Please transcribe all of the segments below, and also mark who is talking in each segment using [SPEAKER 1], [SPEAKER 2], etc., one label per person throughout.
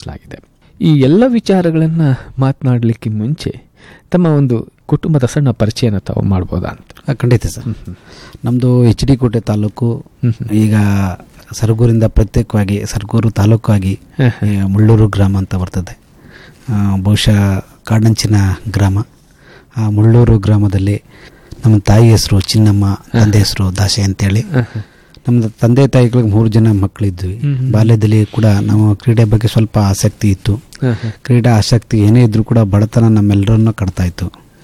[SPEAKER 1] ತಿಳಿಸಲಾಗಿದೆ ಈ ಎಲ್ಲ ವಿಚಾರಗಳನ್ನು ಮಾತನಾಡಲಿಕ್ಕೆ ಮುಂಚೆ ತಮ್ಮ ಒಂದು ಕುಟುಂಬದ ಸಣ್ಣ ಪರಿಚಯನ ತಾವು ಮಾಡ್ಬೋದಾ ಅಂತ
[SPEAKER 2] ಆ, ಖಂಡಿತ ಸರ್ ನಮ್ಮದು ಎಚ್ ಡಿ ಕೋಟೆ ತಾಲೂಕು
[SPEAKER 1] ಹ್ಮ್ ಹ್ಮ್.
[SPEAKER 2] ಈಗ ಸರಗೂರಿಂದ ಪ್ರತ್ಯೇಕವಾಗಿ ಸರಗೂರು ತಾಲೂಕಾಗಿ
[SPEAKER 1] ಹ, ಹ.
[SPEAKER 2] ಈ ಮುಳ್ಳೂರು ಗ್ರಾಮ ಅಂತ ಬರ್ತದೆ ಆ, ಬಹುಶಃ ಕಾಡಂಚಿನ ಗ್ರಾಮ ಆ ಮುಳ್ಳೂರು ಗ್ರಾಮದಲ್ಲಿ ನಮ್ಮ ತಾಯಿ ಹೆಸರು ಚಿನ್ನಮ್ಮ ತಂದೆ ಹೆಸರು ದಾಸೆ ಅಂತೇಳಿ
[SPEAKER 1] ಹ, ಹ.
[SPEAKER 2] ನಮ್ಮ ತಂದೆ ತಾಯಿಗಳಿಗೆ ಮೂರು ಜನ ಮಕ್ಕಳಿದ್ವಿ
[SPEAKER 1] ಹ್ಮ್ ಹ್ಮ್.
[SPEAKER 2] ಬಾಲ್ಯದಲ್ಲಿ ಕೂಡ ನಾವು ಕ್ರೀಡೆ ಬಗ್ಗೆ ಸ್ವಲ್ಪ ಆಸಕ್ತಿ ಇತ್ತು
[SPEAKER 1] ಹ, ಹ.
[SPEAKER 2] ಕ್ರೀಡಾ ಆಸಕ್ತಿ ಏನೇ ಇದ್ರೂ ಕೂಡ ಬಡತನ ನಮ್ಮೆಲ್ಲರನ್ನು ಕಟ್ತಾ ಇತ್ತು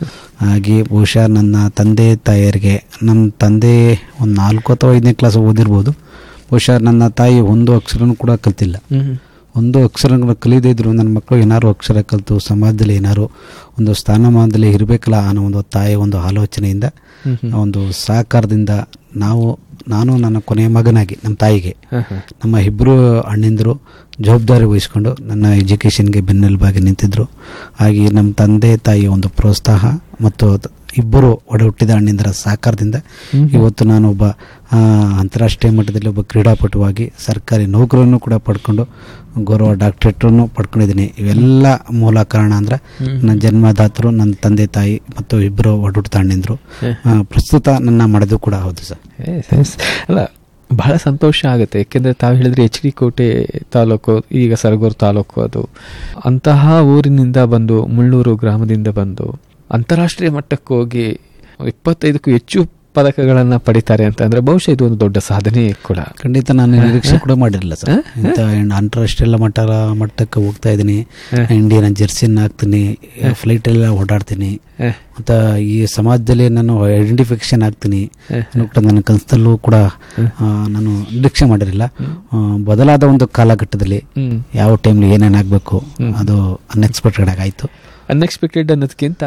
[SPEAKER 2] ಹಾಗೆ ಬಹುಶಃ ನನ್ನ ತಂದೆ ತಾಯಿಯರಿಗೆ ನಮ್ಮ ತಂದೆ ಒಂದು ನಾಲ್ಕು ಅಥವಾ ಐದನೇ ಕ್ಲಾಸ್ ಓದಿರ್ಬೋದು ಬಹುಶಃ ನನ್ನ ತಾಯಿ ಒಂದು ಅಕ್ಷರನೂ ಕೂಡ ಕಲ್ತಿಲ್ಲ
[SPEAKER 1] ಹ್ಮ್ ಹ್ಮ್.
[SPEAKER 2] ಒಂದು ಅಕ್ಷರಗಳು ಕಲಿಯದೇ ಇದ್ರು ನನ್ನ ಮಕ್ಕಳು ಏನಾರು ಅಕ್ಷರ ಕಲಿತು ಸಮಾಜದಲ್ಲಿ ಏನಾರು ಒಂದು ಸ್ಥಾನಮಾನದಲ್ಲಿ ಇರಬೇಕಲ್ಲ ಅನ್ನೋ ಒಂದು ತಾಯಿಯ ಒಂದು ಆಲೋಚನೆಯಿಂದ
[SPEAKER 1] ಹ್ಮ್ ಹ್ಮ್.
[SPEAKER 2] ಆ ಒಂದು ಸಹಕಾರದಿಂದ ನಾವು ನಾನು ನನ್ನ ಕೊನೆಯ ಮಗನಾಗಿ ನಮ್ಮ ತಾಯಿಗೆ
[SPEAKER 1] ಹ, ಹ. ನಮ್ಮ
[SPEAKER 2] ನಮ್ಮ ಇಬ್ಬರು ಅಣ್ಣಿಂದರು ಜವಾಬ್ದಾರಿ ವಹಿಸ್ಕೊಂಡು ನನ್ನ ಎಜುಕೇಷನ್ಗೆ ಬೆನ್ನೆಲುಬಾಗಿ ನಿಂತಿದ್ದರು ಹಾಗೆ ನಮ್ಮ ತಂದೆ ತಾಯಿಯ ಒಂದು ಪ್ರೋತ್ಸಾಹ ಮತ್ತು ತ- ಇಬ್ಬರು ಒಡ ಹುಟ್ಟಿದ ಅಣ್ಣಿಂದರ ಸಹಕಾರದಿಂದ
[SPEAKER 1] ಹ್ಮ್.
[SPEAKER 2] ಇವತ್ತು ನಾನು ಒಬ್ಬ ಆ, ಅಂತಾರಾಷ್ಟ್ರೀಯ ಮಟ್ಟದಲ್ಲಿ ಒಬ್ಬ ಕ್ರೀಡಾಪಟುವಾಗಿ ಸರ್ಕಾರಿ ನೌಕರನ್ನು ಕೂಡ ಪಡ್ಕೊಂಡು ಗೌರವ ಡಾಕ್ಟ್ರೇಟನ್ನು ಪಡ್ಕೊಂಡಿದ್ದೀನಿ ಇವೆಲ್ಲ ಮೂಲ ಕಾರಣ ಅಂದ್ರೆ
[SPEAKER 1] ಹ್ಮ್.
[SPEAKER 2] ನನ್ನ ಜನ್ಮದಾತರು ನನ್ನ ತಂದೆ ತಾಯಿ ಮತ್ತು ಇಬ್ಬರು ಒಡಹುಟ್ಟಿದ ಅಣ್ಣಿಂದರು
[SPEAKER 1] ಹ.
[SPEAKER 2] ಪ್ರಸ್ತುತ ನನ್ನ ಮಾಡೋದು ಕೂಡ ಹೌದು ಸರ್
[SPEAKER 1] ಎಸ್, ಎಸ್. ಅಲ್ಲ ಬಹಳ ಸಂತೋಷ ಆಗುತ್ತೆ ಯಾಕೆಂದ್ರೆ ತಾವು ಹೇಳಿದ್ರೆ ಎಚ್ ಡಿ ಕೋಟೆ ತಾಲೂಕು ಈಗ ಸರಗೂರು ತಾಲೂಕು ಅದು ಅಂತಹ ಊರಿನಿಂದ ಬಂದು ಮುಳ್ಳೂರು ಗ್ರಾಮದಿಂದ ಬಂದು ಅಂತಾರಾಷ್ಟ್ರೀಯ ಮಟ್ಟಕ್ಕೆ ಹೋಗಿ ಇಪ್ಪತ್ತೈದಕ್ಕೂ ಹೆಚ್ಚು ಪದಕಗಳನ್ನು ಪಡಿತಾರೆ ಅಂತ ಅಂದ್ರೆ ಬಹುಶಃ ಇದು ಒಂದು ದೊಡ್ಡ ಸಾಧನೆ ಕೂಡ
[SPEAKER 2] ಖಂಡಿತ ನಾನು ನಿರೀಕ್ಷೆ ಕೂಡ ಮಾಡಿರಲಿಲ್ಲ ಸರ್ ಇಂಥ ಅಂತಾರಾಷ್ಟ್ರೀಯ ಮಟ್ಟ ಮಟ್ಟಕ್ಕೆ ಹೋಗ್ತಾ ಇದ್ದೀನಿ ಇಂಡಿಯನ್ ಜೆರ್ಸಿನ ಹಾಕ್ತೀನಿ ಫ್ಲೈಟ್ ಎಲ್ಲ ಓಡಾಡ್ತೀನಿ
[SPEAKER 1] ಹ.
[SPEAKER 2] ಮತ್ತು ಈ ಸಮಾಜದಲ್ಲಿ ನಾನು ಐಡೆಂಟಿಫಿಕೇಶನ್ ಆಗ್ತೀನಿ
[SPEAKER 1] ಹ.
[SPEAKER 2] ಅನ್ನೋ ಕೂಡ ನನ್ನ ಕನಸಲ್ಲೂ ಕೂಡ ಆ, ನಾನು ನಿರೀಕ್ಷೆ ಮಾಡಿರಲಿಲ್ಲ ಆ, ಬದಲಾದ ಒಂದು ಕಾಲಘಟ್ಟದಲ್ಲಿ
[SPEAKER 1] ಹ್ಮ್
[SPEAKER 2] ಯಾವ ಟೈಮ್ಲಿ ಏನೇನಾಗಬೇಕು ಅದು ಅನ್ಎಕ್ಸ್ಪೆಕ್ಟೆಡ್ ಆಗಾಯಿತು
[SPEAKER 1] ಅನ್ಎಕ್ಸ್ಪೆಕ್ಟೆಡ್ ಅನ್ನೋದಕ್ಕಿಂತ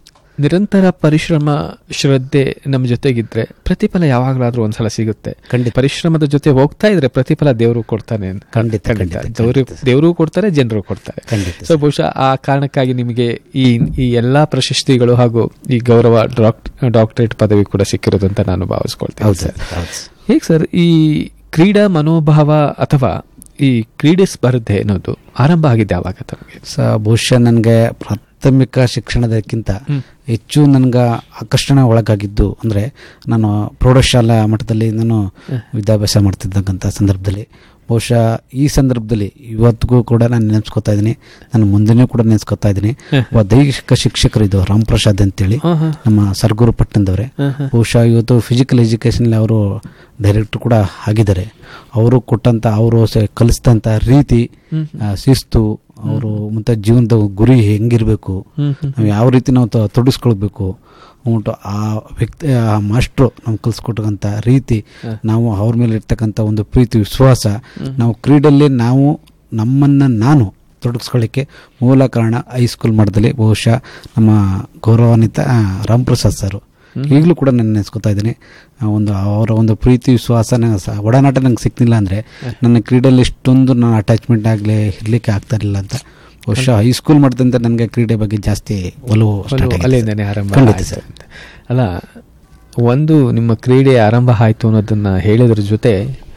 [SPEAKER 1] ನಿರಂತರ ಪರಿಶ್ರಮ ಶ್ರದ್ಧೆ ನಮ್ಮ ಜೊತೆಗಿದ್ರೆ ಪ್ರತಿಫಲ ಯಾವಾಗಲಾದ್ರೂ ಒಂದ್ಸಲ ಸಿಗುತ್ತೆ
[SPEAKER 2] ಖಂಡಿತ.
[SPEAKER 1] ಪರಿಶ್ರಮದ ಜೊತೆ ಹೋಗ್ತಾ ಇದ್ರೆ ಪ್ರತಿಫಲ ದೇವರು ಕೊಡ್ತಾನೆ ಅಂತ.
[SPEAKER 2] ಖಂಡಿತ,
[SPEAKER 1] ಖಂಡಿತ
[SPEAKER 2] ಖಂಡಿತ,
[SPEAKER 1] ದೇವರು
[SPEAKER 2] ಖಂಡಿತ.
[SPEAKER 1] ದೇವರು ಕೊಡ್ತಾರೆ ಜನರು ಕೊಡ್ತಾರೆ
[SPEAKER 2] ಖಂಡಿತ
[SPEAKER 1] ಸೊ ಬಹುಶಃ ಆ ಕಾರಣಕ್ಕಾಗಿ ನಿಮಗೆ ಈ ಈ ಎಲ್ಲಾ ಪ್ರಶಸ್ತಿಗಳು ಹಾಗೂ ಈ ಗೌರವ ಡಾಕ್ಟ್ ಡಾಕ್ಟರೇಟ್ ಪದವಿ ಕೂಡ ಸಿಕ್ಕಿರೋದು ಅಂತ ನಾನು ಭಾವಿಸ್ಕೊಳ್ತೇನೆ
[SPEAKER 2] ಹೌದು
[SPEAKER 1] ಸರ್
[SPEAKER 2] ಸರ್ ಹೌದು ಸರ್.
[SPEAKER 1] ಹೇಗೆ ಸರ್ ಈ ಕ್ರೀಡಾ ಮನೋಭಾವ ಅಥವಾ ಈ ಕ್ರೀಡೆ ಸ್ಪರ್ಧೆ ಅನ್ನೋದು ಆರಂಭ ಆಗಿದೆ ಯಾವಾಗ ತಮಗೆ
[SPEAKER 2] ಸ ಬಹುಶಃ ನನಗೆ ಪ್ರಾಥಮಿಕ ಶಿಕ್ಷಣದಕ್ಕಿಂತ ಹೆಚ್ಚು ನನಗೆ ಆಕರ್ಷಣೆ ಒಳಗಾಗಿದ್ದು ಅಂದರೆ ನಾನು ಪ್ರೌಢಶಾಲಾ ಮಟ್ಟದಲ್ಲಿ ನಾನು ವಿದ್ಯಾಭ್ಯಾಸ ಮಾಡ್ತಿದ್ದಕ್ಕಂಥ ಸಂದರ್ಭದಲ್ಲಿ ಬಹುಶಃ ಈ ಸಂದರ್ಭದಲ್ಲಿ ಇವತ್ತಿಗೂ ಕೂಡ ನಾನು ನೆನೆಸ್ಕೊತಾ ಇದ್ದೀನಿ ನಾನು ಮುಂದೆನೂ ಕೂಡ ನೆನೆಸ್ಕೊತಾ ಇದ್ದೀನಿ ಒಬ್ಬ ದೈಹಿಕ ಶಿಕ್ಷಕರು ಇದು ರಾಮ್ ಪ್ರಸಾದ್ ಅಂತೇಳಿ
[SPEAKER 1] ಹಾ, ಹಾ.
[SPEAKER 2] ನಮ್ಮ ಸರ್ಗೂರು ಪಟ್ಟಣದವರೇ
[SPEAKER 1] ಹಾ, ಹಾ.
[SPEAKER 2] ಬಹುಶಃ ಇವತ್ತು ಫಿಸಿಕಲ್ ಎಜುಕೇಷನಲ್ಲಿ ಅವರು ಡೈರೆಕ್ಟರ್ ಕೂಡ ಆಗಿದ್ದಾರೆ ಅವರು ಕೊಟ್ಟಂತ ಅವರು ಸ- ಕಲಿಸಿದಂಥ ರೀತಿ ಆ, ಶಿಸ್ತು ಅವರು ಮತ್ತೆ ಜೀವನದ ಗುರಿ ಹೆಂಗಿರಬೇಕು
[SPEAKER 1] ಹ್ಮ್, ಹ್ಮ್.
[SPEAKER 2] ನಾವು ಯಾವ ರೀತಿ ನಾವು ತ- ತೊಡಗಿಸ್ಕೊಳ್ಬೇಕು ಉಂಟು ಆ ವ್ಯಕ್ತಿ ಆ ಮಾಸ್ಟ್ರು ನಮ್ಗೆ ಕಲಿಸ್ಕೊಟ್ಟಂಥ ರೀತಿ ನಾವು ಅವ್ರ ಮೇಲೆ ಇರ್ತಕ್ಕಂಥ ಒಂದು ಪ್ರೀತಿ ವಿಶ್ವಾಸ ನಾವು ಕ್ರೀಡೆಯಲ್ಲಿ ನಾವು ನಮ್ಮನ್ನು ನಾನು ತೊಡಗಿಸ್ಕೊಳ್ಳಿಕ್ಕೆ ಮೂಲ ಕಾರಣ ಹೈಸ್ಕೂಲ್ ಮಟ್ಟದಲ್ಲಿ ಬಹುಶಃ ನಮ್ಮ ಗೌರವಾನ್ವಿತ ಆ, ರಾಮ್ ಪ್ರಸಾದ್ ಸರ್ ಈಗಲೂ ಕೂಡ ನಾನು ನೆನೆಸ್ಕೊತಾ ಇದ್ದೀನಿ ಆ ಒಂದು ಅವರ ಒಂದು ಪ್ರೀತಿ ವಿಶ್ವಾಸ ನಂಗೆ ಸ- ಒಡನಾಟ ನಂಗೆ ಸಿಕ್ಕಿಲ್ಲ ಅಂದರೆ ನನ್ನ ಕ್ರೀಡೆಯಲ್ಲಿ ಇಷ್ಟೊಂದು ನಾನು ಅಟ್ಯಾಚ್ಮೆಂಟ್ ಆಗಲಿ ಇರಲಿಕ್ಕೆ ಆಗ್ತಾ ಇರಲಿಲ್ಲ ಅಂತ ಬಹುಶಃ ಹೈಸ್ಕೂಲ್ ಮಟ್ಟದಿಂದ ನನಗೆ ಕ್ರೀಡೆ ಬಗ್ಗೆ ಜಾಸ್ತಿ ಒಲವು start
[SPEAKER 1] ಒಂದು
[SPEAKER 2] ಆಗಿದೆ.
[SPEAKER 1] ಅಲ್ಲಿಂದನೇ ಆರಂಭ
[SPEAKER 2] ಖಂಡಿತ
[SPEAKER 1] ಆಯ್ತು
[SPEAKER 2] ಸರ್.
[SPEAKER 1] ಅಂತ. ಅಲ್ಲ ಒಂದು ನಿಮ್ಮ ಕ್ರೀಡೆ ಆರಂಭ ಆಯ್ತು ಅನ್ನೋದನ್ನ ಹೇಳೋದ್ರ ಜೊತೆ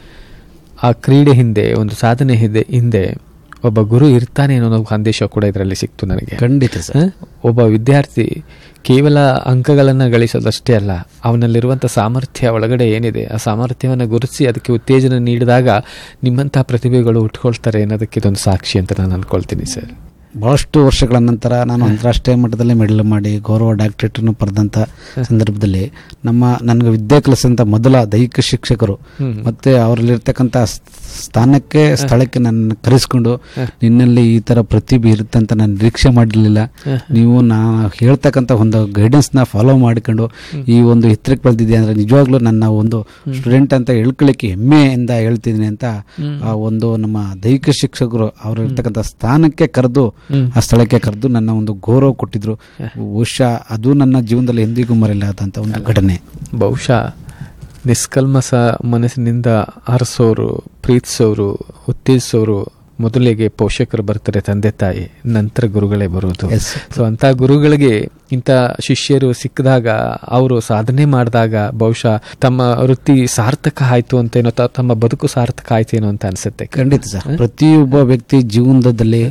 [SPEAKER 1] ಆ ಕ್ರೀಡೆ ಹಿಂದೆ ಒಂದು ಸಾಧನೆ ಹಿಂದೆ ಹಿಂದೆ ಒಬ್ಬ ಗುರು ಇರ್ತಾನೆ ಅನ್ನೋ ಒಂದು ಸಂದೇಶ ಕೂಡ ಇದರಲ್ಲಿ ಸಿಕ್ತು ನನಗೆ
[SPEAKER 2] ಖಂಡಿತ ಸರ್
[SPEAKER 1] ಹ? ಒಬ್ಬ ವಿದ್ಯಾರ್ಥಿ ಕೇವಲ ಅಂಕಗಳನ್ನು ಗಳಿಸೋದಷ್ಟೇ ಅಲ್ಲ ಅವನಲ್ಲಿರುವಂಥ ಸಾಮರ್ಥ್ಯ ಒಳಗಡೆ ಏನಿದೆ ಆ ಸಾಮರ್ಥ್ಯವನ್ನು ಗುರುತಿಸಿ ಅದಕ್ಕೆ ಉತ್ತೇಜನ ನೀಡಿದಾಗ ನಿಮ್ಮಂತಹ ಪ್ರತಿಭೆಗಳು ಉಟ್ಕೊಳ್ತಾರೆ ಅನ್ನೋದಕ್ಕೆ ಇದೊಂದು ಸಾಕ್ಷಿ ಅಂತ ನಾನು ಅನ್ಕೊಳ್ತೀನಿ ಸರ್
[SPEAKER 2] ಬಹಳಷ್ಟು ವರ್ಷಗಳ ನಂತರ ನಾನು ಅಂತಾರಾಷ್ಟ್ರೀಯ ಮಟ್ಟದಲ್ಲಿ ಮೆಡಲ್ ಮಾಡಿ ಗೌರವ ಡಾಕ್ಟರೇಟನ್ನು ಪಡೆದಂಥ ಸಂದರ್ಭದಲ್ಲಿ ನಮ್ಮ ನನಗೆ ವಿದ್ಯೆ ಕಲಿಸಿದಂಥ ಮೊದಲ ದೈಹಿಕ ಶಿಕ್ಷಕರು
[SPEAKER 1] ಹ್ಮ್.
[SPEAKER 2] ಮತ್ತೆ ಅವರಲ್ಲಿರ್ತಕ್ಕಂಥ ಸ್ಥಾನಕ್ಕೆ ಸ್ಥಳಕ್ಕೆ ನನ್ನ ಕರೆಸ್ಕೊಂಡು ನಿನ್ನಲ್ಲಿ ಈ ಥರ ಪ್ರತಿಭೆ ಇರುತ್ತೆ ಅಂತ ನಾನು ನಿರೀಕ್ಷೆ ಮಾಡಿರಲಿಲ್ಲ ನೀವು ನಾನು ಹೇಳ್ತಕ್ಕಂಥ ಒಂದು ಗೈಡೆನ್ಸ್ನ ಫಾಲೋ ಮಾಡಿಕೊಂಡು ಈ ಒಂದು ಎತ್ತರಕ್ಕೆ ಬೆಳೆದಿದೆ ಅಂದರೆ ನಿಜವಾಗ್ಲೂ ನನ್ನ ಒಂದು ಸ್ಟೂಡೆಂಟ್ ಅಂತ ಹೇಳ್ಕೊಳ್ಳಿಕ್ಕೆ ಹೆಮ್ಮೆಯಿಂದ ಹೇಳ್ತಿದ್ದೀನಿ ಅಂತ ಆ ಒಂದು ನಮ್ಮ ದೈಹಿಕ ಶಿಕ್ಷಕರು ಅವರು ಇರ್ತಕ್ಕಂಥ ಸ್ಥಾನಕ್ಕೆ ಕರೆದು ಆ ಸ್ಥಳಕ್ಕೆ ಕರೆದು ನನ್ನ ಒಂದು ಗೌರವ ಕೊಟ್ಟಿದ್ರು ಬಹುಶಃ ಅದು ನನ್ನ ಜೀವನದಲ್ಲಿ ಎಂದಿಗೂ ಮರೆಯಲಾದಂಥ ಒಂದು ಘಟನೆ
[SPEAKER 1] ಬಹುಶಃ ನಿಷ್ಕಲ್ಮಸ ಮನಸ್ಸಿನಿಂದ ಹರಿಸೋರು ಪ್ರೀತಿಸೋರು ಉತ್ತೇಜಿಸೋರು ಮೊದಲಿಗೆ ಪೋಷಕರು ಬರ್ತಾರೆ ತಂದೆ ತಾಯಿ ನಂತರ ಗುರುಗಳೇ ಬರೋದು
[SPEAKER 2] Yes.
[SPEAKER 1] ಸೊ ಅಂತ ಗುರುಗಳಿಗೆ ಇಂಥ ಶಿಷ್ಯರು ಸಿಕ್ಕಿದಾಗ ಅವರು ಸಾಧನೆ ಮಾಡಿದಾಗ ಬಹುಶಃ ತಮ್ಮ ವೃತ್ತಿ ಸಾರ್ಥಕ ಆಯ್ತು ಅಂತೇನೋ ತ- ತಮ್ಮ ಬದುಕು ಸಾರ್ಥಕ ಆಯ್ತೇನೋ ಅಂತ ಅನ್ಸುತ್ತೆ
[SPEAKER 2] ಖಂಡಿತ ಸರ್ ಪ್ರತಿಯೊಬ್ಬ ವ್ಯಕ್ತಿ ಜೀವನದಲ್ಲಿ